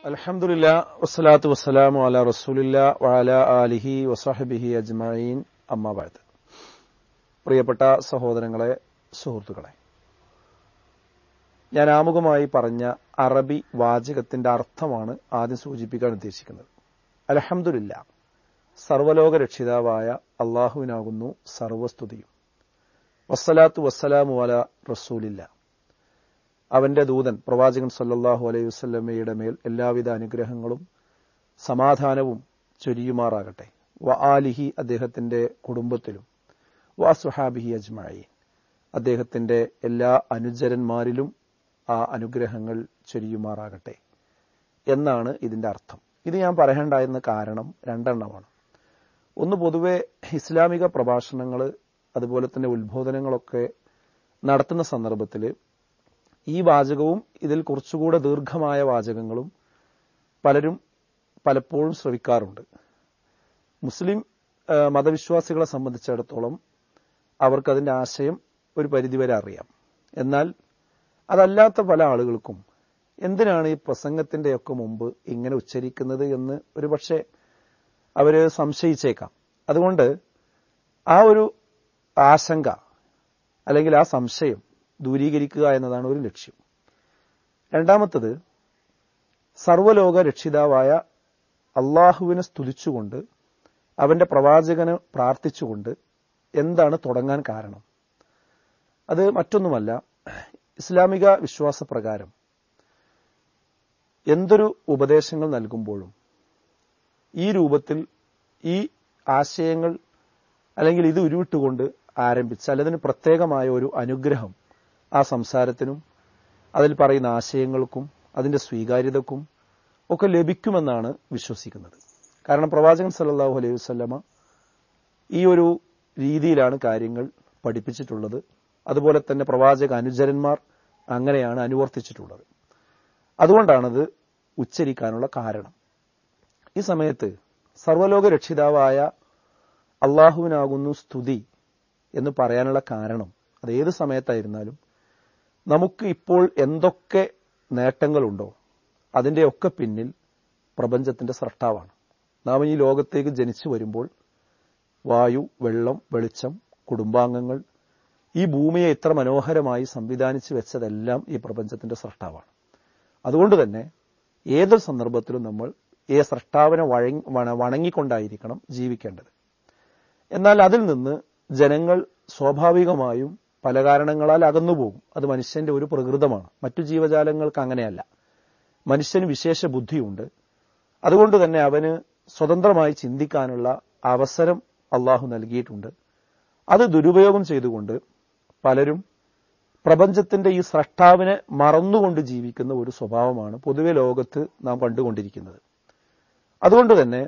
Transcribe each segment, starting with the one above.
അലഹമുല്ല വസ്സലാത്തു വസ്സലാമു അല റസൂലില്ല വഅല ആലിഹി വസഹബിഹി അജ്മഈൻ അമ്മാബാദ് പ്രിയപ്പെട്ട സഹോദരങ്ങളെ സുഹൃത്തുക്കളെ ഞാൻ ആമുഖമായി പറഞ്ഞ അറബി വാചകത്തിന്റെ അർത്ഥമാണ് ആദ്യം സൂചിപ്പിക്കാൻ ഉദ്ദേശിക്കുന്നത് അലഹമുല്ല സർവലോക രക്ഷിതാവായ അള്ളാഹുവിനാകുന്നു സർവസ്തുതിയും വസ്സലാത്തു വസ്സലാമു അല റസൂലില്ല അവന്റെ ദൂതൻ പ്രവാചകൻ സല്ലല്ലാഹു അലൈഹി വസല്ലമയുടെ മേൽ എല്ലാവിധ അനുഗ്രഹങ്ങളും സമാധാനവും ചൊരിയുമാറാകട്ടെ വ ആലിഹി അദ്ദേഹത്തിന്റെ കുടുംബത്തിലും വ സുഹാബിഹി അജ്മഈൻ അദ്ദേഹത്തിന്റെ എല്ലാ അനുചരന്മാരിലും ആ അനുഗ്രഹങ്ങൾ ചൊരിയുമാറാകട്ടെ എന്നാണ് ഇതിന്റെ അർത്ഥം ഇത് ഞാൻ പറയേണ്ടായിരുന്ന കാരണം രണ്ടെണ്ണമാണ് ഒന്ന് പൊതുവെ ഇസ്ലാമിക പ്രഭാഷണങ്ങൾ അതുപോലെ തന്നെ ഉത്ബോധനങ്ങളൊക്കെ നടത്തുന്ന സന്ദർഭത്തിൽ ഈ വാചകവും ഇതിൽ കുറച്ചുകൂടെ ദീർഘമായ വാചകങ്ങളും പലരും പലപ്പോഴും ശ്രവിക്കാറുണ്ട് മുസ്ലിം മതവിശ്വാസികളെ സംബന്ധിച്ചിടത്തോളം അവർക്കതിന്റെ ആശയം ഒരു പരിധിവരെ അറിയാം എന്നാൽ അതല്ലാത്ത പല ആളുകൾക്കും എന്തിനാണ് ഈ പ്രസംഗത്തിന്റെയൊക്കെ മുമ്പ് ഇങ്ങനെ ഉച്ചരിക്കുന്നത് എന്ന് ഒരു പക്ഷേ അവര് സംശയിച്ചേക്കാം അതുകൊണ്ട് ആ ഒരു ആശങ്ക അല്ലെങ്കിൽ ആ സംശയം ദൂരീകരിക്കുക എന്നതാണ് ഒരു ലക്ഷ്യം രണ്ടാമത്തത് സർവലോക രക്ഷിതാവായ അള്ളാഹുവിനെ സ്തുതിച്ചുകൊണ്ട് അവന്റെ പ്രവാചകന് പ്രാർത്ഥിച്ചുകൊണ്ട് എന്താണ് തുടങ്ങാൻ കാരണം അത് മറ്റൊന്നുമല്ല ഇസ്ലാമിക വിശ്വാസപ്രകാരം എന്തൊരു ഉപദേശങ്ങൾ നൽകുമ്പോഴും ഈ രൂപത്തിൽ ഈ ആശയങ്ങൾ അല്ലെങ്കിൽ ഇത് ഉരുവിട്ടുകൊണ്ട് ആരംഭിച്ച് അല്ലെങ്കിൽ പ്രത്യേകമായ ഒരു അനുഗ്രഹം ആ സംസാരത്തിനും അതിൽ പറയുന്ന ആശയങ്ങൾക്കും അതിന്റെ സ്വീകാര്യതക്കും ഒക്കെ ലഭിക്കുമെന്നാണ് വിശ്വസിക്കുന്നത് കാരണം പ്രവാചകൻ സല്ലല്ലാഹു അലൈഹി വസല്ലമ ഈ ഒരു രീതിയിലാണ് കാര്യങ്ങൾ പഠിപ്പിച്ചിട്ടുള്ളത് അതുപോലെ തന്നെ പ്രവാചക അനുചരന്മാർ അങ്ങനെയാണ് അനുവർത്തിച്ചിട്ടുള്ളത് അതുകൊണ്ടാണത് ഉച്ചരിക്കാനുള്ള കാരണം ഈ സമയത്ത് സർവലോക രക്ഷിതാവായ അള്ളാഹുവിനാകുന്നു സ്തുതി എന്ന് പറയാനുള്ള കാരണം അത് ഏത് സമയത്തായിരുന്നാലും നമുക്ക് ഇപ്പോൾ എന്തൊക്കെ നേട്ടങ്ങളുണ്ടോ അതിൻ്റെയൊക്കെ പിന്നിൽ പ്രപഞ്ചത്തിന്റെ സൃഷ്ടാവാണ് നാം ഈ ലോകത്തേക്ക് ജനിച്ചു വരുമ്പോൾ വായു വെള്ളം വെളിച്ചം കുടുംബാംഗങ്ങൾ ഈ ഭൂമിയെ ഇത്ര മനോഹരമായി സംവിധാനിച്ചു വെച്ചതെല്ലാം ഈ പ്രപഞ്ചത്തിന്റെ സൃഷ്ടാവാണ് അതുകൊണ്ട് തന്നെ ഏതൊരു സന്ദർഭത്തിലും നമ്മൾ ഈ സൃഷ്ടാവിനെ വഴങ്ങി വണങ്ങിക്കൊണ്ടായിരിക്കണം ജീവിക്കേണ്ടത് എന്നാൽ അതിൽ നിന്ന് ജനങ്ങൾ സ്വാഭാവികമായും പല കാരണങ്ങളാൽ അകന്നുപോകും അത് മനുഷ്യന്റെ ഒരു പ്രകൃതമാണ് മറ്റു ജീവജാലങ്ങൾക്ക് അങ്ങനെയല്ല മനുഷ്യന് വിശേഷ ബുദ്ധിയുണ്ട് അതുകൊണ്ട് തന്നെ അവന് സ്വതന്ത്രമായി ചിന്തിക്കാനുള്ള അവസരം അള്ളാഹു നൽകിയിട്ടുണ്ട് അത് ദുരുപയോഗം ചെയ്തുകൊണ്ട് പലരും പ്രപഞ്ചത്തിന്റെ ഈ സ്രഷ്ടാവിനെ മറന്നുകൊണ്ട് ജീവിക്കുന്ന ഒരു സ്വഭാവമാണ് പൊതുവെ ലോകത്ത് നാം കണ്ടുകൊണ്ടിരിക്കുന്നത് അതുകൊണ്ട് തന്നെ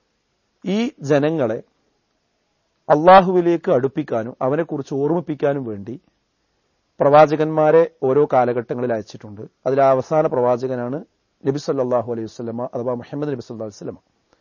ഈ ജനങ്ങളെ അള്ളാഹുവിലേക്ക് അടുപ്പിക്കാനും അവനെക്കുറിച്ച് ഓർമ്മിപ്പിക്കാനും വേണ്ടി പ്രവാചകന്മാരെ ഓരോ കാലഘട്ടങ്ങളിൽ അയച്ചിട്ടുണ്ട് അതിൽ അവസാന പ്രവാചകനാണ് നബി സല്ലാഹു അലൈഹി വസ്ലമ അഥവാ മുഹമ്മദ് നബി സല്ലാ വസ്ലമ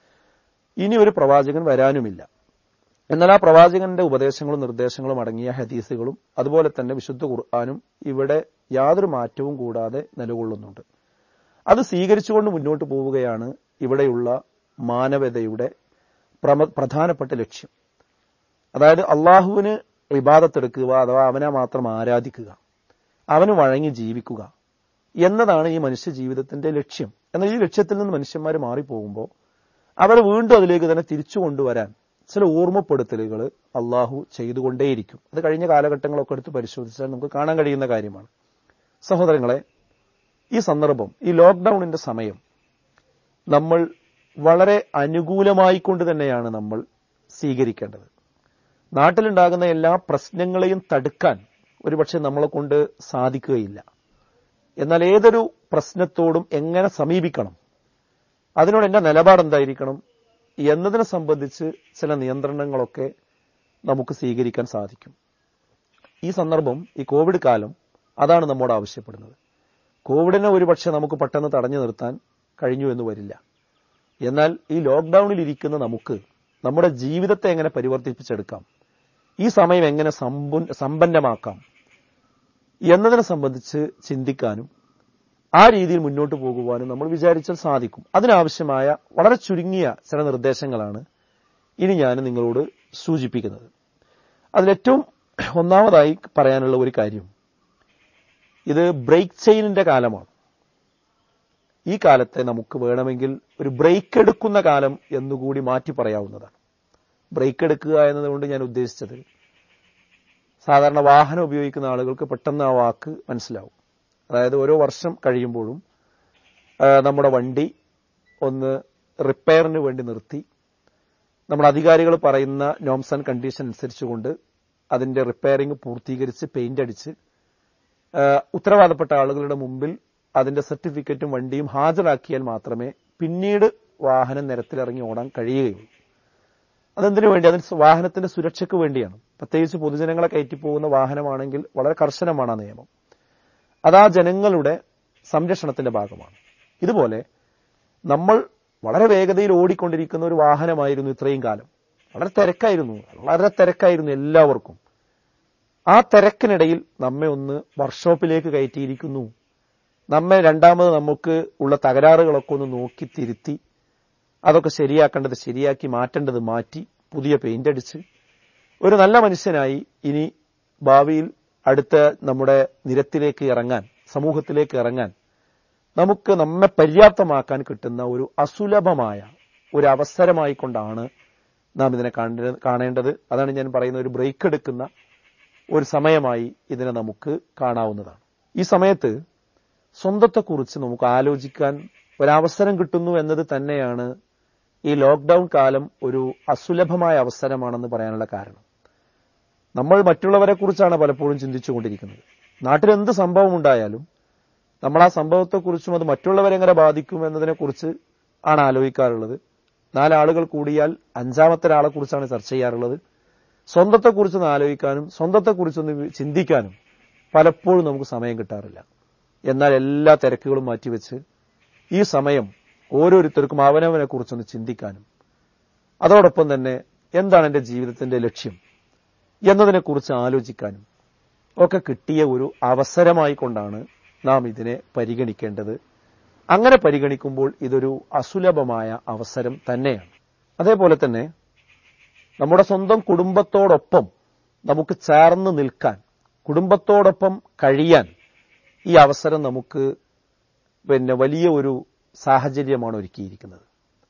ഇനി ഒരു പ്രവാചകൻ വരാനുമില്ല എന്നാൽ ആ പ്രവാചകന്റെ ഉപദേശങ്ങളും നിർദ്ദേശങ്ങളും അടങ്ങിയ ഹദീസുകളും അതുപോലെ തന്നെ വിശുദ്ധ ഖുർആാനും ഇവിടെ യാതൊരു മാറ്റവും കൂടാതെ നിലകൊള്ളുന്നുണ്ട് അത് സ്വീകരിച്ചുകൊണ്ട് മുന്നോട്ട് പോവുകയാണ് ഇവിടെയുള്ള മാനവതയുടെ പ്രധാനപ്പെട്ട ലക്ഷ്യം അതായത് അള്ളാഹുവിന് വിവാദത്തെടുക്കുക അഥവാ അവനെ മാത്രം ആരാധിക്കുക അവന് വഴങ്ങി ജീവിക്കുക എന്നതാണ് ഈ മനുഷ്യ ജീവിതത്തിന്റെ ലക്ഷ്യം എന്നാൽ ഈ ലക്ഷ്യത്തിൽ നിന്ന് മനുഷ്യന്മാർ മാറിപ്പോകുമ്പോൾ അവരെ വീണ്ടും അതിലേക്ക് തന്നെ തിരിച്ചു കൊണ്ടുവരാൻ ചില ഓർമ്മപ്പെടുത്തലുകൾ അള്ളാഹു ചെയ്തുകൊണ്ടേയിരിക്കും അത് കഴിഞ്ഞ കാലഘട്ടങ്ങളൊക്കെ എടുത്ത് പരിശോധിച്ചാൽ നമുക്ക് കാണാൻ കഴിയുന്ന കാര്യമാണ് സഹോദരങ്ങളെ ഈ സന്ദർഭം ഈ ലോക്ക്ഡൌണിന്റെ സമയം നമ്മൾ വളരെ അനുകൂലമായിക്കൊണ്ട് തന്നെയാണ് നമ്മൾ സ്വീകരിക്കേണ്ടത് നാട്ടിലുണ്ടാകുന്ന എല്ലാ പ്രശ്നങ്ങളെയും തടുക്കാൻ ഒരുപക്ഷെ നമ്മളെ കൊണ്ട് സാധിക്കുകയില്ല എന്നാൽ ഏതൊരു പ്രശ്നത്തോടും എങ്ങനെ സമീപിക്കണം അതിനോട് എന്റെ നിലപാട് എന്തായിരിക്കണം എന്നതിനെ സംബന്ധിച്ച് ചില നിയന്ത്രണങ്ങളൊക്കെ നമുക്ക് സ്വീകരിക്കാൻ സാധിക്കും ഈ സന്ദർഭം ഈ കോവിഡ് കാലം അതാണ് നമ്മോട് ആവശ്യപ്പെടുന്നത് കോവിഡിനെ ഒരുപക്ഷെ നമുക്ക് പെട്ടെന്ന് തടഞ്ഞു നിർത്താൻ കഴിഞ്ഞു എന്ന് വരില്ല എന്നാൽ ഈ ലോക്ക്ഡൌണിൽ ഇരിക്കുന്ന നമുക്ക് നമ്മുടെ ജീവിതത്തെ എങ്ങനെ പരിവർത്തിപ്പിച്ചെടുക്കാം ഈ സമയം എങ്ങനെ സമ്പന്നമാക്കാം എന്നതിനെ സംബന്ധിച്ച് ചിന്തിക്കാനും ആ രീതിയിൽ മുന്നോട്ട് പോകുവാനും നമ്മൾ വിചാരിച്ചാൽ സാധിക്കും അതിനാവശ്യമായ വളരെ ചുരുങ്ങിയ ചില നിർദ്ദേശങ്ങളാണ് ഇനി ഞാൻ നിങ്ങളോട് സൂചിപ്പിക്കുന്നത് അതിലേറ്റവും ഒന്നാമതായി പറയാനുള്ള ഒരു കാര്യം ഇത് ബ്രേക്ക് ചെയിനിന്റെ കാലമാണ് ഈ കാലത്തെ നമുക്ക് വേണമെങ്കിൽ ഒരു ബ്രേക്ക് എടുക്കുന്ന കാലം എന്നുകൂടി മാറ്റി പറയാവുന്നതാണ് ബ്രേക്ക് എടുക്കുക എന്നതുകൊണ്ട് ഞാൻ ഉദ്ദേശിച്ചത് സാധാരണ വാഹനം ഉപയോഗിക്കുന്ന ആളുകൾക്ക് പെട്ടെന്ന് ആ വാക്ക് മനസ്സിലാവും അതായത് ഓരോ വർഷം കഴിയുമ്പോഴും നമ്മുടെ വണ്ടി ഒന്ന് റിപ്പയറിന് വേണ്ടി നിർത്തി നമ്മുടെ അധികാരികൾ പറയുന്ന നോംസ് ആൻഡ് കണ്ടീഷൻ അനുസരിച്ചുകൊണ്ട് അതിന്റെ റിപ്പയറിംഗ് പൂർത്തീകരിച്ച് പെയിന്റ് അടിച്ച് ഉത്തരവാദപ്പെട്ട ആളുകളുടെ മുമ്പിൽ അതിന്റെ സർട്ടിഫിക്കറ്റും വണ്ടിയും ഹാജരാക്കിയാൽ മാത്രമേ പിന്നീട് വാഹനം നിരത്തിലിറങ്ങി ഓടാൻ കഴിയുകയുള്ളൂ അതെന്തിനു വേണ്ടി അതിന് വാഹനത്തിന്റെ സുരക്ഷയ്ക്ക് വേണ്ടിയാണ് പ്രത്യേകിച്ച് പൊതുജനങ്ങളെ കയറ്റി പോകുന്ന വാഹനമാണെങ്കിൽ വളരെ കർശനമാണ് ആ നിയമം അതാ ജനങ്ങളുടെ സംരക്ഷണത്തിന്റെ ഭാഗമാണ് ഇതുപോലെ നമ്മൾ വളരെ വേഗതയിൽ ഓടിക്കൊണ്ടിരിക്കുന്ന ഒരു വാഹനമായിരുന്നു ഇത്രയും കാലം വളരെ തിരക്കായിരുന്നു വളരെ തിരക്കായിരുന്നു എല്ലാവർക്കും ആ തിരക്കിനിടയിൽ നമ്മെ ഒന്ന് വർക്ക്ഷോപ്പിലേക്ക് കയറ്റിയിരിക്കുന്നു നമ്മെ രണ്ടാമത് നമുക്ക് ഉള്ള തകരാറുകളൊക്കെ ഒന്ന് നോക്കി തിരുത്തി അതൊക്കെ ശരിയാക്കേണ്ടത് ശരിയാക്കി മാറ്റേണ്ടത് മാറ്റി പുതിയ പെയിന്റ് അടിച്ച് ഒരു നല്ല മനുഷ്യനായി ഇനി ഭാവിയിൽ അടുത്ത നമ്മുടെ നിരത്തിലേക്ക് ഇറങ്ങാൻ സമൂഹത്തിലേക്ക് ഇറങ്ങാൻ നമുക്ക് നമ്മെ പര്യാപ്തമാക്കാൻ കിട്ടുന്ന ഒരു അസുലഭമായ ഒരു അവസരമായി കൊണ്ടാണ് നാം ഇതിനെ കാണേണ്ടത് അതാണ് ഞാൻ പറയുന്ന ഒരു ബ്രേക്ക് എടുക്കുന്ന ഒരു സമയമായി ഇതിനെ നമുക്ക് കാണാവുന്നതാണ് ഈ സമയത്ത് സ്വന്തത്തെക്കുറിച്ച് നമുക്ക് ആലോചിക്കാൻ ഒരവസരം കിട്ടുന്നു എന്നത് തന്നെയാണ് ഈ ലോക്ക്ഡൌൺ കാലം ഒരു അസുലഭമായ അവസരമാണെന്ന് പറയാനുള്ള കാരണം നമ്മൾ മറ്റുള്ളവരെ കുറിച്ചാണ് പലപ്പോഴും ചിന്തിച്ചുകൊണ്ടിരിക്കുന്നത് നാട്ടിൽ എന്ത് സംഭവം ഉണ്ടായാലും നമ്മൾ ആ സംഭവത്തെക്കുറിച്ചും അത് മറ്റുള്ളവരെ എങ്ങനെ ബാധിക്കും എന്നതിനെക്കുറിച്ച് ആണ് ആലോചിക്കാറുള്ളത് നാലാളുകൾ കൂടിയാൽ അഞ്ചാമത്തെ ഒരാളെ കുറിച്ചാണ് ചർച്ച ചെയ്യാറുള്ളത് സ്വന്തത്തെക്കുറിച്ചൊന്ന് ആലോചിക്കാനും സ്വന്തത്തെക്കുറിച്ചൊന്ന് ചിന്തിക്കാനും പലപ്പോഴും നമുക്ക് സമയം കിട്ടാറില്ല എന്നാൽ എല്ലാ തിരക്കുകളും മാറ്റിവെച്ച് ഈ സമയം ഓരോരുത്തർക്കും അവനവനെ കുറിച്ചൊന്ന് ചിന്തിക്കാനും അതോടൊപ്പം തന്നെ എന്താണ് എൻ്റെ ജീവിതത്തിന്റെ ലക്ഷ്യം എന്നതിനെക്കുറിച്ച് ആലോചിക്കാനും ഒക്കെ കിട്ടിയ ഒരു അവസരമായി കൊണ്ടാണ് നാം ഇതിനെ പരിഗണിക്കേണ്ടത് അങ്ങനെ പരിഗണിക്കുമ്പോൾ ഇതൊരു അസുലഭമായ അവസരം തന്നെയാണ് അതേപോലെ തന്നെ നമ്മുടെ സ്വന്തം കുടുംബത്തോടൊപ്പം നമുക്ക് ചേർന്ന് നിൽക്കാൻ കുടുംബത്തോടൊപ്പം കഴിയാൻ ഈ അവസരം നമുക്ക് പിന്നെ വലിയ ഒരു സാഹചര്യമാണ് ഒരുക്കിയിരിക്കുന്നത്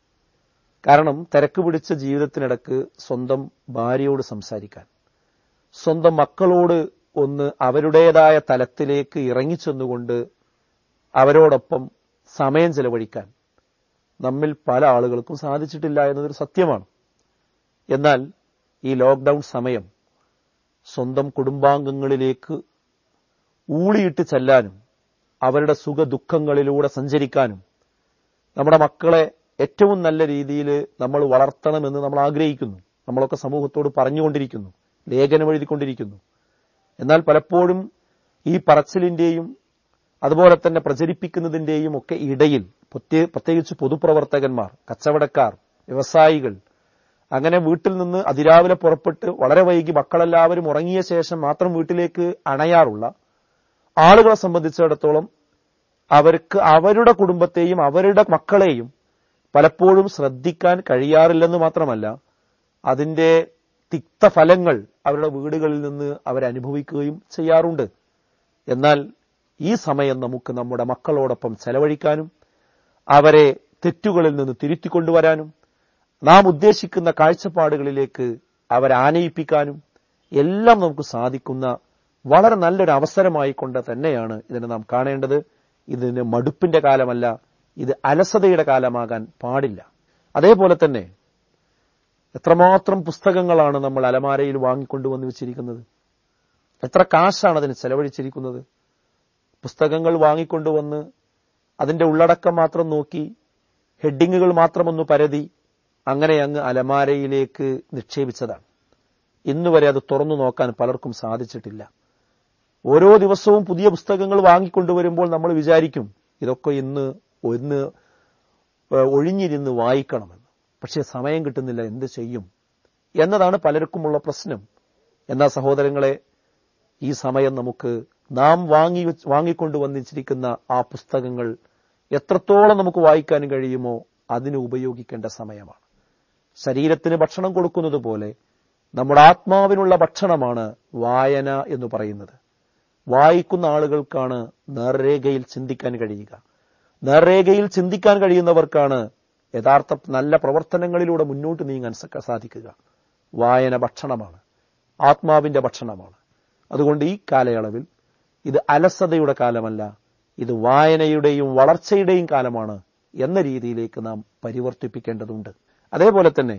കാരണം തിരക്ക് പിടിച്ച ജീവിതത്തിനിടക്ക് സ്വന്തം ഭാര്യയോട് സംസാരിക്കാൻ സ്വന്തം മക്കളോട് ഒന്ന് അവരുടേതായ തലത്തിലേക്ക് ഇറങ്ങിച്ചെന്നുകൊണ്ട് അവരോടൊപ്പം സമയം ചെലവഴിക്കാൻ നമ്മിൽ പല ആളുകൾക്കും സാധിച്ചിട്ടില്ല എന്നതൊരു സത്യമാണ് എന്നാൽ ഈ ലോക്ക്ഡൌൺ സമയം സ്വന്തം കുടുംബാംഗങ്ങളിലേക്ക് ഊളിയിട്ട് ചെല്ലാനും അവരുടെ സുഖ ദുഃഖങ്ങളിലൂടെ സഞ്ചരിക്കാനും നമ്മുടെ മക്കളെ ഏറ്റവും നല്ല രീതിയിൽ നമ്മൾ വളർത്തണമെന്ന് നമ്മൾ ആഗ്രഹിക്കുന്നു നമ്മളൊക്കെ സമൂഹത്തോട് പറഞ്ഞുകൊണ്ടിരിക്കുന്നു ലേഖനം എഴുതിക്കൊണ്ടിരിക്കുന്നു എന്നാൽ പലപ്പോഴും ഈ പറച്ചിലിന്റെയും അതുപോലെ തന്നെ പ്രചരിപ്പിക്കുന്നതിന്റെയും ഒക്കെ ഇടയിൽ പ്രത്യേകിച്ച് പൊതുപ്രവർത്തകന്മാർ കച്ചവടക്കാർ വ്യവസായികൾ അങ്ങനെ വീട്ടിൽ നിന്ന് അതിരാവിലെ പുറപ്പെട്ട് വളരെ വൈകി മക്കളെല്ലാവരും ഉറങ്ങിയ ശേഷം മാത്രം വീട്ടിലേക്ക് അണയാറുള്ള ആളുകളെ സംബന്ധിച്ചിടത്തോളം അവർക്ക് അവരുടെ കുടുംബത്തെയും അവരുടെ മക്കളെയും പലപ്പോഴും ശ്രദ്ധിക്കാൻ കഴിയാറില്ലെന്ന് മാത്രമല്ല അതിന്റെ തിക്തഫലങ്ങൾ അവരുടെ വീടുകളിൽ നിന്ന് അവരനുഭവിക്കുകയും ചെയ്യാറുണ്ട് എന്നാൽ ഈ സമയം നമുക്ക് നമ്മുടെ മക്കളോടൊപ്പം ചെലവഴിക്കാനും അവരെ തെറ്റുകളിൽ നിന്ന് തിരുത്തിക്കൊണ്ടുവരാനും നാം ഉദ്ദേശിക്കുന്ന കാഴ്ചപ്പാടുകളിലേക്ക് അവരെ ആനയിപ്പിക്കാനും എല്ലാം നമുക്ക് സാധിക്കുന്ന വളരെ നല്ലൊരു അവസരമായി കൊണ്ട് തന്നെയാണ് ഇതിനെ നാം കാണേണ്ടത് ഇതിന് മടുപ്പിന്റെ കാലമല്ല ഇത് അലസതയുടെ കാലമാകാൻ പാടില്ല അതേപോലെ തന്നെ എത്രമാത്രം പുസ്തകങ്ങളാണ് നമ്മൾ അലമാരയിൽ വാങ്ങിക്കൊണ്ടുവന്ന് വെച്ചിരിക്കുന്നത് എത്ര കാശാണ് അതിന് ചെലവഴിച്ചിരിക്കുന്നത് പുസ്തകങ്ങൾ വാങ്ങിക്കൊണ്ടുവന്ന് അതിന്റെ ഉള്ളടക്കം മാത്രം നോക്കി ഹെഡിങ്ങുകൾ മാത്രം ഒന്ന് പരതി അങ്ങനെ അങ്ങ് അലമാരയിലേക്ക് നിക്ഷേപിച്ചതാണ് ഇന്നുവരെ അത് തുറന്നു നോക്കാൻ പലർക്കും സാധിച്ചിട്ടില്ല ഓരോ ദിവസവും പുതിയ പുസ്തകങ്ങൾ വാങ്ങിക്കൊണ്ടുവരുമ്പോൾ നമ്മൾ വിചാരിക്കും ഇതൊക്കെ ഇന്ന് ഒന്ന് ഒഴിഞ്ഞിരുന്ന് വായിക്കണമെന്ന് പക്ഷേ സമയം കിട്ടുന്നില്ല എന്ത് ചെയ്യും എന്നതാണ് പലർക്കുമുള്ള പ്രശ്നം എന്നാ സഹോദരങ്ങളെ ഈ സമയം നമുക്ക് നാം വാങ്ങി വാങ്ങിക്കൊണ്ടു വന്നിച്ചിരിക്കുന്ന ആ പുസ്തകങ്ങൾ എത്രത്തോളം നമുക്ക് വായിക്കാൻ കഴിയുമോ അതിന് ഉപയോഗിക്കേണ്ട സമയമാണ് ശരീരത്തിന് ഭക്ഷണം കൊടുക്കുന്നത് പോലെ നമ്മുടെ ആത്മാവിനുള്ള ഭക്ഷണമാണ് വായന എന്ന് പറയുന്നത് വായിക്കുന്ന ആളുകൾക്കാണ് നേർരേഖയിൽ ചിന്തിക്കാൻ കഴിയുക നേർരേഖയിൽ ചിന്തിക്കാൻ കഴിയുന്നവർക്കാണ് യഥാർത്ഥ നല്ല പ്രവർത്തനങ്ങളിലൂടെ മുന്നോട്ട് നീങ്ങാൻ സ- സാധിക്കുക വായന ഭക്ഷണമാണ് ആത്മാവിന്റെ ഭക്ഷണമാണ് അതുകൊണ്ട് ഈ കാലയളവിൽ ഇത് അലസതയുടെ കാലമല്ല ഇത് വായനയുടെയും വളർച്ചയുടെയും കാലമാണ് എന്ന രീതിയിലേക്ക് നാം പരിവർത്തിപ്പിക്കേണ്ടതുണ്ട് അതേപോലെ തന്നെ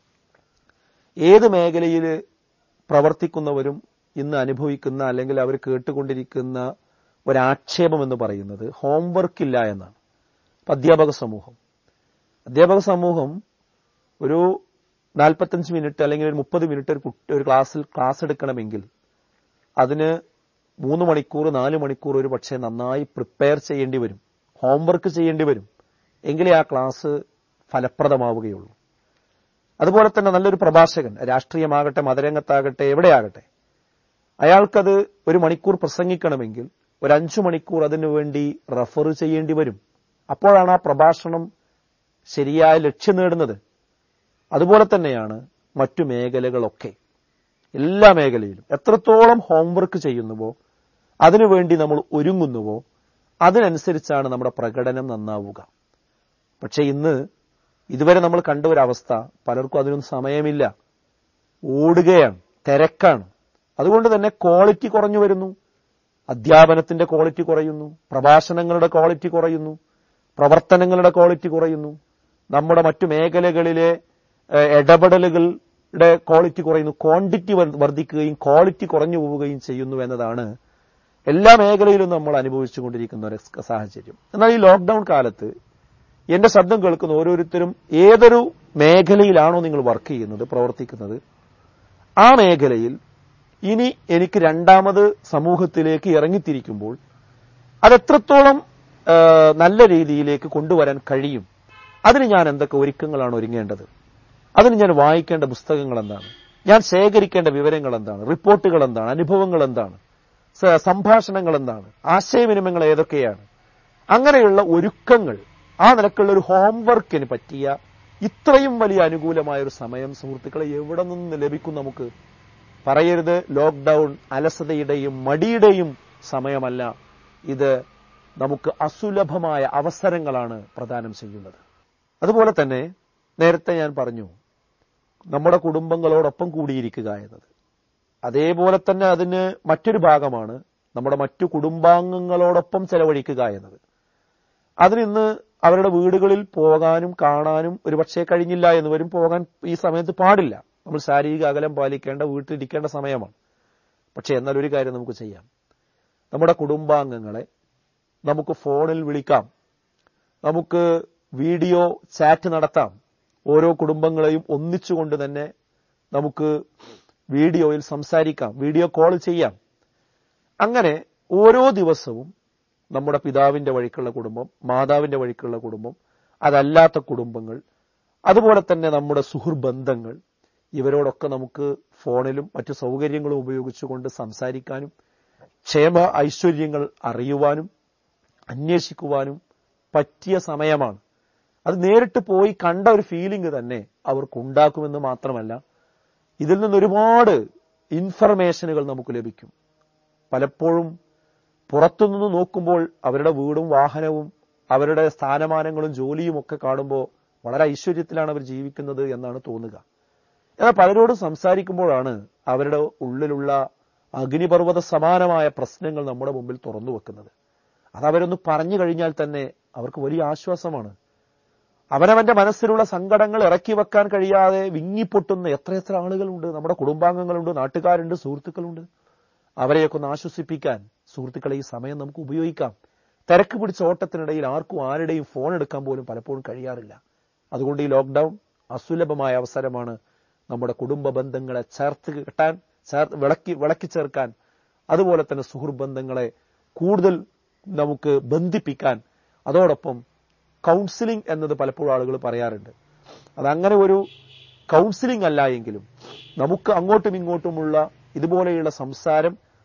ഏത് മേഖലയിൽ പ്രവർത്തിക്കുന്നവരും ഇന്ന് അനുഭവിക്കുന്ന അല്ലെങ്കിൽ അവർ കേട്ടുകൊണ്ടിരിക്കുന്ന ഒരാക്ഷേപം എന്ന് പറയുന്നത് ഹോംവർക്ക് ഇല്ല എന്നാണ് ഇപ്പൊ അധ്യാപക സമൂഹം അധ്യാപക സമൂഹം ഒരു നാൽപ്പത്തഞ്ച് മിനിറ്റ് അല്ലെങ്കിൽ ഒരു മുപ്പത് മിനിറ്റ് ഒരു കുട്ടി ഒരു ക്ലാസ്സിൽ ക്ലാസ് എടുക്കണമെങ്കിൽ അതിന് മൂന്ന് മണിക്കൂർ നാല് മണിക്കൂർ ഒരു പക്ഷേ നന്നായി പ്രിപ്പയർ ചെയ്യേണ്ടി വരും ഹോംവർക്ക് ചെയ്യേണ്ടി വരും എങ്കിലേ ആ ക്ലാസ് ഫലപ്രദമാവുകയുള്ളൂ അതുപോലെ തന്നെ നല്ലൊരു പ്രഭാഷകൻ രാഷ്ട്രീയമാകട്ടെ മതരംഗത്താകട്ടെ എവിടെയാകട്ടെ അയാൾക്കത് ഒരു മണിക്കൂർ പ്രസംഗിക്കണമെങ്കിൽ ഒരു അഞ്ചു മണിക്കൂർ അതിനു വേണ്ടി റെഫർ ചെയ്യേണ്ടി വരും അപ്പോഴാണ് ആ പ്രഭാഷണം ശരിയായ ലക്ഷ്യം നേടുന്നത് അതുപോലെ തന്നെയാണ് മറ്റു മേഖലകളൊക്കെ എല്ലാ മേഖലയിലും എത്രത്തോളം ഹോംവർക്ക് ചെയ്യുന്നുവോ അതിനുവേണ്ടി നമ്മൾ ഒരുങ്ങുന്നുവോ അതിനനുസരിച്ചാണ് നമ്മുടെ പ്രകടനം നന്നാവുക പക്ഷെ ഇന്ന് ഇതുവരെ നമ്മൾ കണ്ട ഒരവസ്ഥ പലർക്കും അതിനൊന്നും സമയമില്ല ഓടുകയാണ് തിരക്കാണ് അതുകൊണ്ട് തന്നെ ക്വാളിറ്റി കുറഞ്ഞു വരുന്നു അധ്യാപനത്തിന്റെ ക്വാളിറ്റി കുറയുന്നു പ്രഭാഷണങ്ങളുടെ ക്വാളിറ്റി കുറയുന്നു പ്രവർത്തനങ്ങളുടെ ക്വാളിറ്റി കുറയുന്നു നമ്മുടെ മറ്റു മേഖലകളിലെ ഏഹ്, ഇടപെടലുകളുടെ ക്വാളിറ്റി കുറയുന്നു ക്വാണ്ടിറ്റി വർദ്ധിക്കുകയും ക്വാളിറ്റി കുറഞ്ഞു പോവുകയും ചെയ്യുന്നു എന്നതാണ് എല്ലാ മേഖലയിലും നമ്മൾ അനുഭവിച്ചുകൊണ്ടിരിക്കുന്ന ഒരു സാഹചര്യം എന്നാൽ ഈ ലോക്ക്ഡൌൺ കാലത്ത് എന്റെ ശബ്ദം കേൾക്കുന്ന ഓരോരുത്തരും ഏതൊരു മേഖലയിലാണോ നിങ്ങൾ വർക്ക് ചെയ്യുന്നത് പ്രവർത്തിക്കുന്നത് ആ മേഖലയിൽ ഇനി എനിക്ക് രണ്ടാമത് സമൂഹത്തിലേക്ക് ഇറങ്ങിത്തിരിക്കുമ്പോൾ അതെത്രത്തോളം ആ, നല്ല രീതിയിലേക്ക് കൊണ്ടുവരാൻ കഴിയും അതിന് ഞാൻ എന്തൊക്കെ ഒരുക്കങ്ങളാണ് ഒരുങ്ങേണ്ടത് അതിന് ഞാൻ വായിക്കേണ്ട പുസ്തകങ്ങൾ എന്താണ് ഞാൻ ശേഖരിക്കേണ്ട വിവരങ്ങൾ എന്താണ് റിപ്പോർട്ടുകൾ എന്താണ് അനുഭവങ്ങൾ എന്താണ് സ- സംഭാഷണങ്ങൾ എന്താണ് ആശയവിനിമയങ്ങൾ ഏതൊക്കെയാണ് അങ്ങനെയുള്ള ഒരുക്കങ്ങൾ ആ നിലക്കുള്ള ഒരു ഹോംവർക്കിന് പറ്റിയ ഇത്രയും വലിയ അനുകൂലമായ ഒരു സമയം സുഹൃത്തുക്കളെ എവിടെ നിന്ന് ലഭിക്കും നമുക്ക് പറയരുത് ലോക്ക്ഡൌൺ അലസതയുടെയും മടിയുടെയും സമയമല്ല ഇത് നമുക്ക് അസുലഭമായ അവസരങ്ങളാണ് പ്രദാനം ചെയ്യുന്നത് അതുപോലെ തന്നെ നേരത്തെ ഞാൻ പറഞ്ഞു നമ്മുടെ കുടുംബങ്ങളോടൊപ്പം കൂടിയിരിക്കുക എന്നത് അതേപോലെ തന്നെ അതിന് മറ്റൊരു ഭാഗമാണ് നമ്മുടെ മറ്റു കുടുംബാംഗങ്ങളോടൊപ്പം ചെലവഴിക്കുക എന്നത് അതിനിന്ന് അവരുടെ വീടുകളിൽ പോകാനും കാണാനും ഒരുപക്ഷെ കഴിഞ്ഞില്ല എന്ന് വരും പോകാൻ ഈ സമയത്ത് പാടില്ല നമ്മൾ ശാരീരിക അകലം പാലിക്കേണ്ട വീട്ടിലിരിക്കേണ്ട സമയമാണ് പക്ഷെ എന്നാൽ ഒരു കാര്യം നമുക്ക് ചെയ്യാം നമ്മുടെ കുടുംബാംഗങ്ങളെ നമുക്ക് ഫോണിൽ വിളിക്കാം നമുക്ക് വീഡിയോ ചാറ്റ് നടത്താം ഓരോ കുടുംബങ്ങളെയും ഒന്നിച്ചുകൊണ്ട് തന്നെ നമുക്ക് വീഡിയോയിൽ സംസാരിക്കാം വീഡിയോ കോൾ ചെയ്യാം അങ്ങനെ ഓരോ ദിവസവും നമ്മുടെ പിതാവിന്റെ വഴിക്കുള്ള കുടുംബം മാതാവിന്റെ വഴിക്കുള്ള കുടുംബം അതല്ലാത്ത കുടുംബങ്ങൾ അതുപോലെ തന്നെ നമ്മുടെ സുഹൃബന്ധങ്ങൾ ഇവരോടൊക്കെ നമുക്ക് ഫോണിലും മറ്റു സൗകര്യങ്ങളും ഉപയോഗിച്ചുകൊണ്ട് സംസാരിക്കാനും ക്ഷേമ ഐശ്വര്യങ്ങൾ അറിയുവാനും അന്വേഷിക്കുവാനും പറ്റിയ സമയമാണ് അത് നേരിട്ട് പോയി കണ്ട ഒരു ഫീലിംഗ് തന്നെ അവർക്കുണ്ടാക്കുമെന്ന് മാത്രമല്ല ഇതിൽ നിന്ന് ഒരുപാട് ഇൻഫർമേഷനുകൾ നമുക്ക് ലഭിക്കും പലപ്പോഴും പുറത്തുനിന്ന് നോക്കുമ്പോൾ അവരുടെ വീടും വാഹനവും അവരുടെ സ്ഥാനമാനങ്ങളും ജോലിയും ഒക്കെ കാണുമ്പോൾ വളരെ ഐശ്വര്യത്തിലാണ് അവർ ജീവിക്കുന്നത് എന്നാണ് തോന്നുക എന്നാൽ പലരോടും സംസാരിക്കുമ്പോഴാണ് അവരുടെ ഉള്ളിലുള്ള അഗ്നിപർവ്വത സമാനമായ പ്രശ്നങ്ങൾ നമ്മുടെ മുമ്പിൽ തുറന്നു വെക്കുന്നത് അത് അവരൊന്ന് പറഞ്ഞു കഴിഞ്ഞാൽ തന്നെ അവർക്ക് വലിയ ആശ്വാസമാണ് അവനവന്റെ മനസ്സിലുള്ള സങ്കടങ്ങൾ ഇറക്കി വെക്കാൻ കഴിയാതെ വിങ്ങിപ്പൊട്ടുന്ന എത്രയെത്ര ആളുകളുണ്ട് നമ്മുടെ കുടുംബാംഗങ്ങളുണ്ട് നാട്ടുകാരുണ്ട് സുഹൃത്തുക്കളുണ്ട് അവരെയൊക്കെ ഒന്ന് ആശ്വസിപ്പിക്കാൻ സുഹൃത്തുക്കളെ ഈ സമയം നമുക്ക് ഉപയോഗിക്കാം തിരക്ക് പിടിച്ച ഓട്ടത്തിനിടയിൽ ആർക്കും ആരുടെയും ഫോൺ എടുക്കാൻ പോലും പലപ്പോഴും കഴിയാറില്ല അതുകൊണ്ട് ഈ ലോക്ക്ഡൌൺ അസുലഭമായ അവസരമാണ് നമ്മുടെ കുടുംബ ബന്ധങ്ങളെ ചേർത്ത് കെട്ടാൻ ചേർത്ത് വിളക്കി വിളക്കി ചേർക്കാൻ അതുപോലെ തന്നെ സുഹൃബന്ധങ്ങളെ കൂടുതൽ നമുക്ക് ബന്ധിപ്പിക്കാൻ അതോടൊപ്പം കൗൺസിലിംഗ് എന്നത് പലപ്പോഴും ആളുകൾ പറയാറുണ്ട് അതങ്ങനെ ഒരു കൗൺസിലിംഗ് അല്ല എങ്കിലും നമുക്ക് അങ്ങോട്ടും ഇങ്ങോട്ടുമുള്ള ഇതുപോലെയുള്ള സംസാരം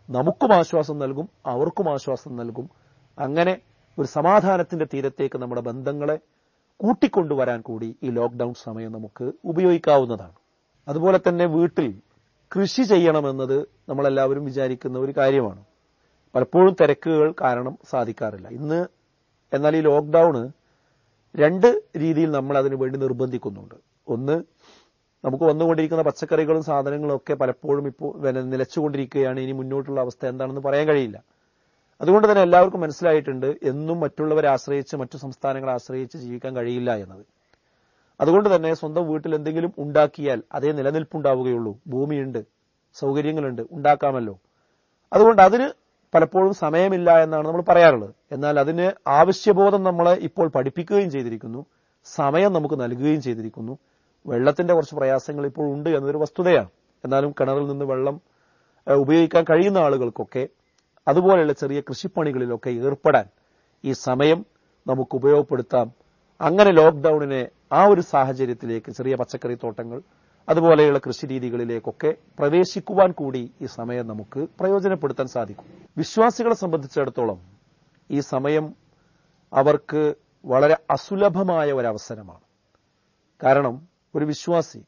നമുക്കും ആശ്വാസം നൽകും അവർക്കും ആശ്വാസം നൽകും അങ്ങനെ ഒരു സമാധാനത്തിന്റെ തീരത്തേക്ക് നമ്മുടെ ബന്ധങ്ങളെ കൂട്ടിക്കൊണ്ടുവരാൻ കൂടി ഈ ലോക്ക്ഡൌൺ സമയം നമുക്ക് ഉപയോഗിക്കാവുന്നതാണ് അതുപോലെ തന്നെ വീട്ടിൽ കൃഷി ചെയ്യണമെന്നത് നമ്മളെല്ലാവരും വിചാരിക്കുന്ന ഒരു കാര്യമാണ് പലപ്പോഴും തിരക്കുകൾ കാരണം സാധിക്കാറില്ല ഇന്ന് എന്നാൽ ഈ ലോക്ക്ഡൌണ് രണ്ട് രീതിയിൽ നമ്മൾ അതിനു വേണ്ടി നിർബന്ധിക്കുന്നുണ്ട് ഒന്ന് നമുക്ക് വന്നുകൊണ്ടിരിക്കുന്ന പച്ചക്കറികളും സാധനങ്ങളും ഒക്കെ പലപ്പോഴും ഇപ്പോൾ വില നിലച്ചുകൊണ്ടിരിക്കുകയാണ് ഇനി മുന്നോട്ടുള്ള അവസ്ഥ എന്താണെന്ന് പറയാൻ കഴിയില്ല അതുകൊണ്ട് തന്നെ എല്ലാവർക്കും മനസ്സിലായിട്ടുണ്ട് എന്നും മറ്റുള്ളവരെ ആശ്രയിച്ച് മറ്റു സംസ്ഥാനങ്ങളെ ആശ്രയിച്ച് ജീവിക്കാൻ കഴിയില്ല എന്നത് അതുകൊണ്ട് തന്നെ സ്വന്തം വീട്ടിൽ എന്തെങ്കിലും ഉണ്ടാക്കിയാൽ അതേ നിലനിൽപ്പുണ്ടാവുകയുള്ളൂ ഭൂമിയുണ്ട് സൗകര്യങ്ങളുണ്ട് ഉണ്ടാക്കാമല്ലോ അതുകൊണ്ട് അതിന് പലപ്പോഴും സമയമില്ല എന്നാണ് നമ്മൾ പറയാറുള്ളത് എന്നാൽ അതിന് ആവശ്യബോധം നമ്മളെ ഇപ്പോൾ പഠിപ്പിക്കുകയും ചെയ്തിരിക്കുന്നു സമയം നമുക്ക് നൽകുകയും ചെയ്തിരിക്കുന്നു വെള്ളത്തിന്റെ കുറച്ച് പ്രയാസങ്ങൾ ഇപ്പോൾ ഉണ്ട് എന്നതൊരു വസ്തുതയാണ് എന്നാലും കിണറിൽ നിന്ന് വെള്ളം ഏഹ്, ഉപയോഗിക്കാൻ കഴിയുന്ന ആളുകൾക്കൊക്കെ അതുപോലെയുള്ള ചെറിയ കൃഷിപ്പണികളിലൊക്കെ ഏർപ്പെടാൻ ഈ സമയം നമുക്ക് ഉപയോഗപ്പെടുത്താം അങ്ങനെ ലോക്ക്ഡൌണിനെ ആ ഒരു സാഹചര്യത്തിലേക്ക് ചെറിയ പച്ചക്കറി തോട്ടങ്ങൾ അതുപോലെയുള്ള കൃഷി രീതികളിലേക്കൊക്കെ പ്രവേശിക്കുവാൻ കൂടി ഈ സമയം നമുക്ക് പ്രയോജനപ്പെടുത്താൻ സാധിക്കും വിശ്വാസികളെ സംബന്ധിച്ചിടത്തോളം ഈ സമയം അവർക്ക് വളരെ അസുലഭമായ ഒരവസരമാണ് കാരണം ഒരു വിശ്വാസി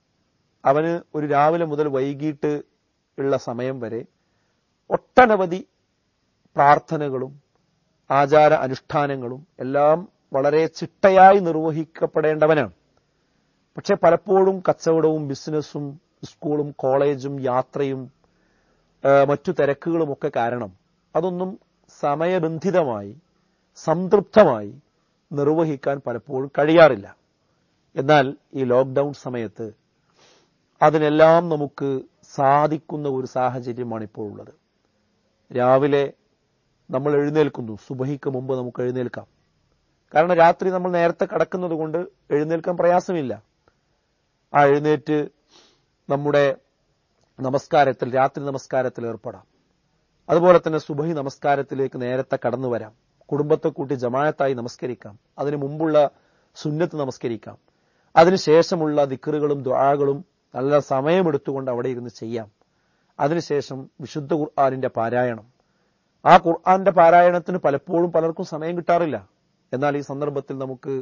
അവന് ഒരു രാവിലെ മുതൽ വൈകിട്ട് ഉള്ള സമയം വരെ ഒട്ടനവധി പ്രാർത്ഥനകളും ആചാര അനുഷ്ഠാനങ്ങളും എല്ലാം വളരെ ചിട്ടയായി നിർവഹിക്കപ്പെടേണ്ടവനാണ് പക്ഷെ പലപ്പോഴും കച്ചവടവും ബിസിനസ്സും സ്കൂളും കോളേജും യാത്രയും ആ, മറ്റു തിരക്കുകളും ഒക്കെ കാരണം അതൊന്നും സമയബന്ധിതമായി സംതൃപ്തമായി നിർവഹിക്കാൻ പലപ്പോഴും കഴിയാറില്ല എന്നാൽ ഈ ലോക്ക്ഡൌൺ സമയത്ത് അതിനെല്ലാം നമുക്ക് സാധിക്കുന്ന ഒരു സാഹചര്യമാണ് ഇപ്പോൾ ഉള്ളത് രാവിലെ നമ്മൾ എഴുന്നേൽക്കുന്നു സുബഹിക്ക് മുമ്പ് നമുക്ക് എഴുന്നേൽക്കാം കാരണം രാത്രി നമ്മൾ നേരത്തെ കിടക്കുന്നത് കൊണ്ട് എഴുന്നേൽക്കാൻ പ്രയാസമില്ല ആ എഴുന്നേറ്റ് നമ്മുടെ നമസ്കാരത്തിൽ രാത്രി നമസ്കാരത്തിൽ ഏർപ്പെടാം അതുപോലെ തന്നെ സുബഹി നമസ്കാരത്തിലേക്ക് നേരത്തെ കടന്നു വരാം കുടുംബത്തെ കൂട്ടി ജമായത്തായി നമസ്കരിക്കാം അതിനു മുമ്പുള്ള സുന്നത്ത് നമസ്കരിക്കാം അതിനുശേഷമുള്ള ദിക്കറുകളും ദ്വാകളും നല്ല സമയമെടുത്തുകൊണ്ട് അവിടെ ഇരുന്ന് ചെയ്യാം അതിനുശേഷം വിശുദ്ധ ഖുർആാനിന്റെ പാരായണം ആ ഖുർആന്റെ പാരായണത്തിന് പലപ്പോഴും പലർക്കും സമയം കിട്ടാറില്ല എന്നാൽ ഈ സന്ദർഭത്തിൽ നമുക്ക്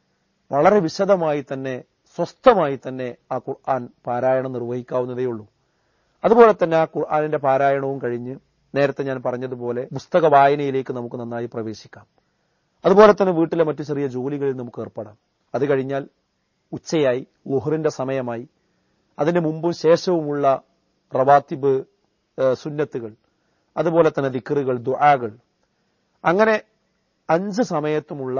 വളരെ വിശദമായി തന്നെ സ്വസ്ഥമായി തന്നെ ആ ഖുർആൻ പാരായണം നിർവഹിക്കാവുന്നതേ ഉള്ളൂ അതുപോലെ തന്നെ ആ ഖുർആാനിന്റെ പാരായണവും കഴിഞ്ഞ് നേരത്തെ ഞാൻ പറഞ്ഞതുപോലെ പുസ്തക വായനയിലേക്ക് നമുക്ക് നന്നായി പ്രവേശിക്കാം അതുപോലെ തന്നെ വീട്ടിലെ മറ്റു ചെറിയ ജോലികളിൽ നമുക്ക് ഏർപ്പെടാം അത് കഴിഞ്ഞാൽ ഉച്ചയായി ലുഹറിന്റെ സമയമായി അതിന്റെ മുമ്പും ശേഷവുമുള്ള റവാത്തിബ് ഏഹ്, സുന്നത്തുകൾ അതുപോലെ തന്നെ ദിക്കറുകൾ ദുആകൾ അങ്ങനെ അഞ്ച് സമയത്തുമുള്ള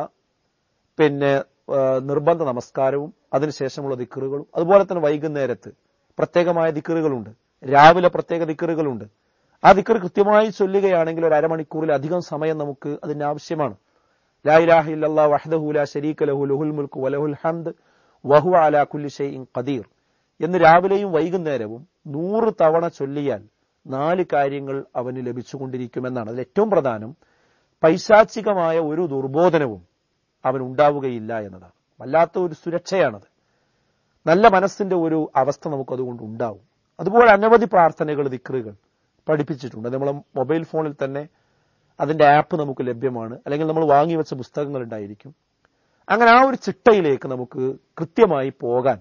പിന്നെ ഏഹ്, നിർബന്ധ നമസ്കാരവും അതിനുശേഷമുള്ള ദിക്കറുകളും അതുപോലെ തന്നെ വൈകുന്നേരത്ത് പ്രത്യേകമായ ദിക്കറുകളുണ്ട് രാവിലെ പ്രത്യേക ദിക്കറുകളുണ്ട് ആ ദിക്കർ കൃത്യമായി ചൊല്ലുകയാണെങ്കിൽ ഒരു അരമണിക്കൂറിലധികം സമയം നമുക്ക് അതിന് ആവശ്യമാണ് ലാ ഇലാഹ ഇല്ലല്ലാഹ് വഹ്ദഹു ലാ ശരീക ലഹു ലഹുൽ മുൽക്കു വലഹുൽ ഹംദ് വഹു അലാ കുല്ലി ഷൈഇൻ ഖദീർ എന്ന് രാവിലെയും വൈകുന്നേരവും നൂറ് തവണ ചൊല്ലിയാൽ നാല് കാര്യങ്ങൾ അവന് ലഭിച്ചുകൊണ്ടിരിക്കുമെന്നാണ് അതിൽ ഏറ്റവും പ്രധാനം പൈശാചികമായ ഒരു ദുർബോധനവും അവൻ ഉണ്ടാവുകയില്ല എന്നതാണ് വല്ലാത്ത ഒരു സുരക്ഷയാണത് നല്ല മനസ്സിന്റെ ഒരു അവസ്ഥ നമുക്കതുകൊണ്ട് ഉണ്ടാവും അതുപോലെ അനവധി പ്രാർത്ഥനകൾ ദിക്റുകൾ പഠിപ്പിച്ചിട്ടുണ്ട് നമ്മളെ മൊബൈൽ ഫോണിൽ തന്നെ അതിന്റെ ആപ്പ് നമുക്ക് ലഭ്യമാണ് അല്ലെങ്കിൽ നമ്മൾ വാങ്ങിവെച്ച പുസ്തകങ്ങൾ ഉണ്ടായിരിക്കും അങ്ങനെ ആ ഒരു ചിട്ടയിലേക്ക് നമുക്ക് കൃത്യമായി പോകാൻ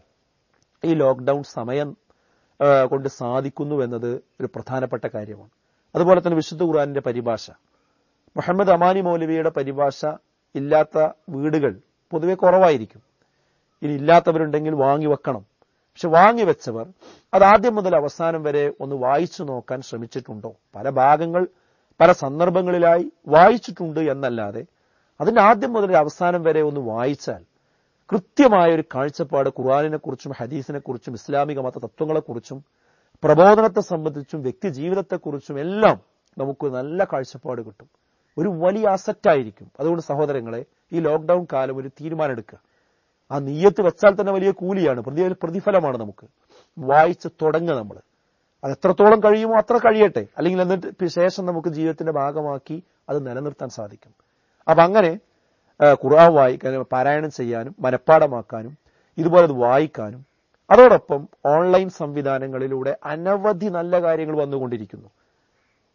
ഈ ലോക്ക്ഡൌൺ സമയം ആ, കൊണ്ട് സാധിക്കുന്നു എന്നത് ഒരു പ്രധാനപ്പെട്ട കാര്യമാണ് അതുപോലെ തന്നെ വിശുദ്ധ ഖുർആാനിന്റെ പരിഭാഷ മുഹമ്മദ് അമാനി മൗലവിയുടെ പരിഭാഷ ഇല്ലാത്ത വീടുകൾ പൊതുവെ കുറവായിരിക്കും ഇനി ഇല്ലാത്തവരുണ്ടെങ്കിൽ വാങ്ങി വെക്കണം പക്ഷെ വാങ്ങി വെച്ചവർ അത് ആദ്യം മുതൽ അവസാനം വരെ ഒന്ന് വായിച്ചു നോക്കാൻ ശ്രമിച്ചിട്ടുണ്ടോ പല ഭാഗങ്ങൾ പല സന്ദർഭങ്ങളിലായി വായിച്ചിട്ടുണ്ട് എന്നല്ലാതെ അതിന്റെ ആദ്യം മുതൽ അവസാനം വരെ ഒന്ന് വായിച്ചാൽ കൃത്യമായ ഒരു കാഴ്ചപ്പാട് ഖുർആാനിനെ കുറിച്ചും ഹദീസിനെ കുറിച്ചും ഇസ്ലാമിക മത തത്വങ്ങളെക്കുറിച്ചും പ്രബോധനത്തെ സംബന്ധിച്ചും വ്യക്തി ജീവിതത്തെക്കുറിച്ചും എല്ലാം നമുക്ക് നല്ല കാഴ്ചപ്പാട് കിട്ടും ഒരു വലിയ അസറ്റായിരിക്കും അതുകൊണ്ട് സഹോദരങ്ങളെ ഈ ലോക്ക്ഡൌൺ കാലം ഒരു തീരുമാനമെടുക്കുക ആ നീയത്ത് വെച്ചാൽ തന്നെ വലിയ കൂലിയാണ് പ്രതി പ്രതിഫലമാണ് നമുക്ക് വായിച്ച് തുടങ്ങുക നമ്മൾ അത് എത്രത്തോളം കഴിയുമോ അത്ര കഴിയട്ടെ അല്ലെങ്കിൽ എന്നിട്ട് ശേഷം നമുക്ക് ജീവിതത്തിന്റെ ഭാഗമാക്കി അത് നിലനിർത്താൻ സാധിക്കും അപ്പൊ അങ്ങനെ ആ, ഖുർആൻ വായിക്കാനും പാരായണം ചെയ്യാനും മനഃപ്പാടമാക്കാനും ഇതുപോലെ അത് വായിക്കാനും അതോടൊപ്പം ഓൺലൈൻ സംവിധാനങ്ങളിലൂടെ അനവധി നല്ല കാര്യങ്ങൾ വന്നുകൊണ്ടിരിക്കുന്നു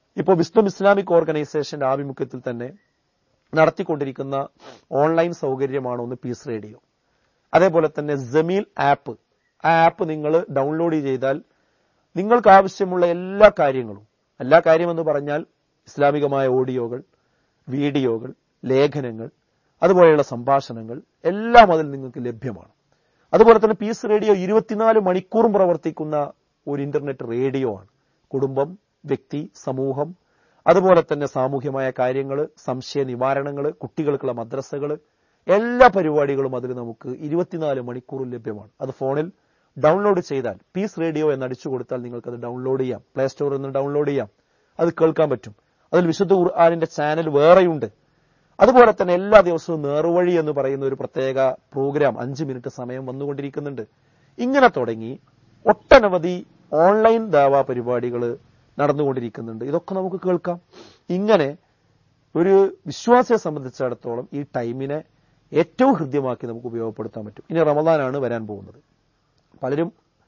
ഇപ്പോൾ വിസ്ഡം ഇസ്ലാമിക് ഓർഗനൈസേഷന്റെ ആഭിമുഖ്യത്തിൽ തന്നെ നടത്തിക്കൊണ്ടിരിക്കുന്ന ഓൺലൈൻ സൗകര്യമാണ് ഒന്ന് പീസ് റേഡിയോ അതേപോലെ തന്നെ ജമീൽ ആപ്പ് ആ ആപ്പ് നിങ്ങൾ ഡൗൺലോഡ് ചെയ്താൽ നിങ്ങൾക്ക് ആവശ്യമുള്ള എല്ലാ കാര്യങ്ങളും എല്ലാ കാര്യമെന്ന് പറഞ്ഞാൽ ഇസ്ലാമികമായ ഓഡിയോകൾ വീഡിയോകൾ ലേഖനങ്ങൾ അതുപോലെയുള്ള സംഭാഷണങ്ങൾ എല്ലാം അതിൽ നിങ്ങൾക്ക് ലഭ്യമാണ് അതുപോലെ തന്നെ പീസ് റേഡിയോ ഇരുപത്തിനാല് മണിക്കൂറും പ്രവർത്തിക്കുന്ന ഒരു ഇന്റർനെറ്റ് റേഡിയോ ആണ് കുടുംബം വ്യക്തി സമൂഹം അതുപോലെ തന്നെ സാമൂഹ്യമായ കാര്യങ്ങൾ സംശയ നിവാരണങ്ങൾ കുട്ടികൾക്കുള്ള മദ്രസകൾ എല്ലാ പരിപാടികളും അതിൽ നമുക്ക് ഇരുപത്തിനാല് മണിക്കൂറും ലഭ്യമാണ് അത് ഫോണിൽ ഡൗൺലോഡ് ചെയ്താൽ പീസ് റേഡിയോ എന്ന് അടിച്ചു കൊടുത്താൽ നിങ്ങൾക്ക് അത് ഡൗൺലോഡ് ചെയ്യാം പ്ലേ സ്റ്റോറിൽ നിന്ന് ഡൗൺലോഡ് ചെയ്യാം അത് കേൾക്കാൻ പറ്റും അതിൽ വിശുദ്ധ ഖുർആാനിന്റെ ചാനൽ വേറെയുണ്ട് അതുപോലെ തന്നെ എല്ലാ ദിവസവും നേർവഴി എന്ന് പറയുന്ന ഒരു പ്രത്യേക പ്രോഗ്രാം അഞ്ച് മിനിറ്റ് സമയം വന്നുകൊണ്ടിരിക്കുന്നുണ്ട് ഇങ്ങനെ തുടങ്ങി ഒട്ടനവധി ഓൺലൈൻ ദാവാ പരിപാടികൾ നടന്നുകൊണ്ടിരിക്കുന്നുണ്ട് ഇതൊക്കെ നമുക്ക് കേൾക്കാം ഇങ്ങനെ ഒരു വിശ്വാസിയെ സംബന്ധിച്ചിടത്തോളം ഈ ടൈമിനെ ഏറ്റവും ഹൃദ്യമാക്കി നമുക്ക് ഉപയോഗപ്പെടുത്താൻ പറ്റും ഇനി റമദാനാണ് വരാൻ പോകുന്നത് പലരും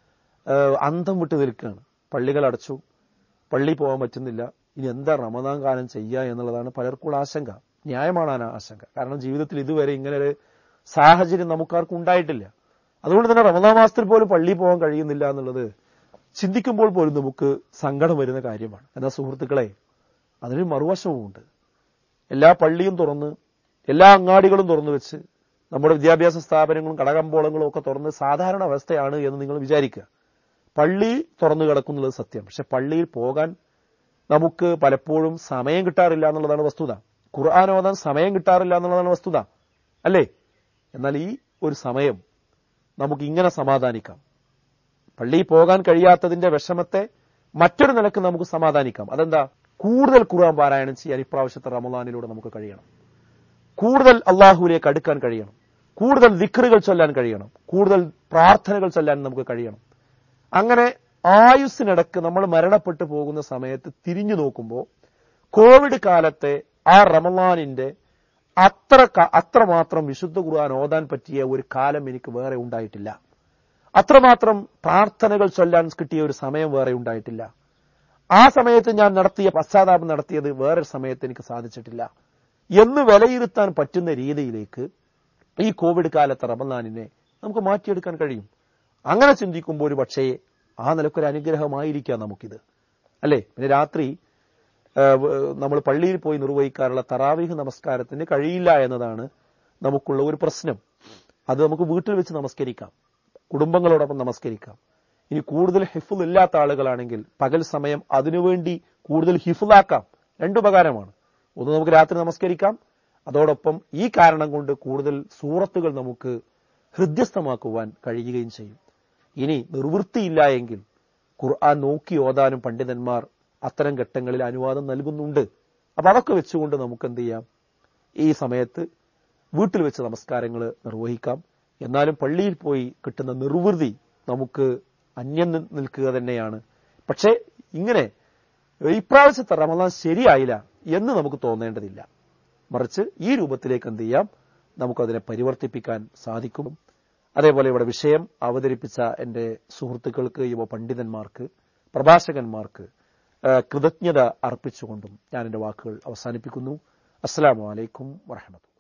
അന്തം വിട്ട് നിൽക്കുകയാണ് പള്ളികൾ അടച്ചു പള്ളി പോകാൻ പറ്റുന്നില്ല ഇനി എന്താ റമദാൻ കാലം ചെയ്യുക എന്നുള്ളതാണ് പലർക്കുള്ള ആശങ്ക ന്യായമാണ് ആ ആശങ്ക കാരണം ജീവിതത്തിൽ ഇതുവരെ ഇങ്ങനെ ഒരു സാഹചര്യം നമുക്കാർക്കും ഉണ്ടായിട്ടില്ല അതുകൊണ്ട് തന്നെ റമദാൻ മാസത്തിൽ പോലും പള്ളി പോകാൻ കഴിയുന്നില്ല എന്നുള്ളത് ചിന്തിക്കുമ്പോൾ പോലും നമുക്ക് സങ്കടം വരുന്ന കാര്യമാണ് എന്നാൽ സുഹൃത്തുക്കളെ അതിനൊരു മറുവശവുമുണ്ട് എല്ലാ പള്ളിയും തുറന്ന് എല്ലാ അങ്ങാടികളും തുറന്നു വെച്ച് നമ്മുടെ വിദ്യാഭ്യാസ സ്ഥാപനങ്ങളും കടകമ്പോളങ്ങളും ഒക്കെ തുറന്ന് സാധാരണ അവസ്ഥയാണ് എന്ന് നിങ്ങൾ വിചാരിക്കുക പള്ളി തുറന്നു കിടക്കുന്നുള്ളത് സത്യം പക്ഷെ പള്ളിയിൽ പോകാൻ നമുക്ക് പലപ്പോഴും സമയം കിട്ടാറില്ല എന്നുള്ളതാണ് വസ്തുത ഖുർആൻ ഓതാൻ സമയം കിട്ടാറില്ല എന്നുള്ളതാണ് വസ്തുത അല്ലേ എന്നാൽ ഈ ഒരു സമയം നമുക്ക് ഇങ്ങനെ സമാധാനിക്കാം പള്ളിയിൽ പോകാൻ കഴിയാത്തതിന്റെ വിഷമത്തെ മറ്റൊരു നിലക്ക് നമുക്ക് സമാധാനിക്കാം അതെന്താ കൂടുതൽ ഖുർആൻ പാരായണം ചെയ്യാൻ ഇപ്രാവശ്യത്തെ റമദാനിലൂടെ നമുക്ക് കഴിയണം കൂടുതൽ അള്ളാഹുവിലേക്ക് അടുക്കാൻ കഴിയണം കൂടുതൽ ദിക്റുകൾ ചൊല്ലാൻ കഴിയണം കൂടുതൽ പ്രാർത്ഥനകൾ ചൊല്ലാൻ നമുക്ക് കഴിയണം അങ്ങനെ ആയുസ്സിനിടക്ക് നമ്മൾ മരണപ്പെട്ടു പോകുന്ന സമയത്ത് തിരിഞ്ഞു നോക്കുമ്പോൾ കോവിഡ് കാലത്തെ ആ റമലാനിന്റെ അത്ര അത്രമാത്രം വിശുദ്ധ ഖുർആൻ ഓതാൻ പറ്റിയ ഒരു കാലം എനിക്ക് വേറെ ഉണ്ടായിട്ടില്ല അത്രമാത്രം പ്രാർത്ഥനകൾ ചൊല്ലാൻ കിട്ടിയ ഒരു സമയം വേറെ ഉണ്ടായിട്ടില്ല ആ സമയത്ത് ഞാൻ നടത്തിയ പശ്ചാത്താപം നടത്തിയത് വേറെ സമയത്ത് എനിക്ക് സാധിച്ചിട്ടില്ല എന്ന് വിലയിരുത്താൻ പറ്റുന്ന രീതിയിലേക്ക് ഈ കോവിഡ് കാലത്തെ റമദാനിനെ നമുക്ക് മാറ്റിയെടുക്കാൻ കഴിയും അങ്ങനെ ചിന്തിക്കുമ്പോൾ ഒരു പക്ഷേ ആ നിലക്കൊരു അനുഗ്രഹമായിരിക്കാം നമുക്കിത് അല്ലേ പിന്നെ രാത്രി നമ്മൾ പള്ളിയിൽ പോയി നിർവഹിക്കാറുള്ള തറാവീഹ് നമസ്കാരത്തിന് കഴിയില്ല എന്നതാണ് നമുക്കുള്ള ഒരു പ്രശ്നം അത് നമുക്ക് വീട്ടിൽ വെച്ച് നമസ്കരിക്കാം കുടുംബങ്ങളോടൊപ്പം നമസ്കരിക്കാം ഇനി കൂടുതൽ ഹിഫുൽ ഇല്ലാത്ത ആളുകളാണെങ്കിൽ പകൽ സമയം അതിനുവേണ്ടി കൂടുതൽ ഹിഫുലാക്കാം രണ്ടുപകാരമാണ് ഒന്ന് നമുക്ക് രാത്രി നമസ്കരിക്കാം അതോടൊപ്പം ഈ കാരണം കൊണ്ട് കൂടുതൽ സൂറത്തുകൾ നമുക്ക് ഹൃദ്യസ്ഥമാക്കുവാൻ കഴിയുകയും ചെയ്യും ഇനി നിർവൃത്തിയില്ല എങ്കിൽ ഖുർആൻ നോക്കി ഓതാനും പണ്ഡിതന്മാർ അത്തരം ഘട്ടങ്ങളിൽ അനുവാദം നൽകുന്നുണ്ട് അപ്പൊ അതൊക്കെ വെച്ചുകൊണ്ട് നമുക്ക് എന്ത് ചെയ്യാം ഈ സമയത്ത് വീട്ടിൽ വെച്ച് നമസ്കാരങ്ങൾ നിർവഹിക്കാം എന്നാലും പള്ളിയിൽ പോയി കിട്ടുന്ന നിർവൃതി നമുക്ക് അന്യം നിൽക്കുക തന്നെയാണ് പക്ഷേ ഇങ്ങനെ ഇപ്രാവശ്യത്തെ റമദാൻ ശരിയായില്ല എന്ന് നമുക്ക് തോന്നേണ്ടതില്ല മറിച്ച് ഈ രൂപത്തിലേക്ക് എന്ത് ചെയ്യാം നമുക്കതിനെ പരിവർത്തിപ്പിക്കാൻ സാധിക്കും അതേപോലെ ഇവിടെ വിഷയം അവതരിപ്പിച്ച എൻ്റെ സുഹൃത്തുക്കൾക്ക് യുവ പണ്ഡിതന്മാർക്ക് പ്രഭാഷകന്മാർക്ക് കൃതജ്ഞത അർപ്പിച്ചുകൊണ്ടും ഞാൻ എൻ്റെ വാക്കുകൾ അവസാനിപ്പിക്കുന്നു അസ്സാം വലൈക്കും വറഹമത്തു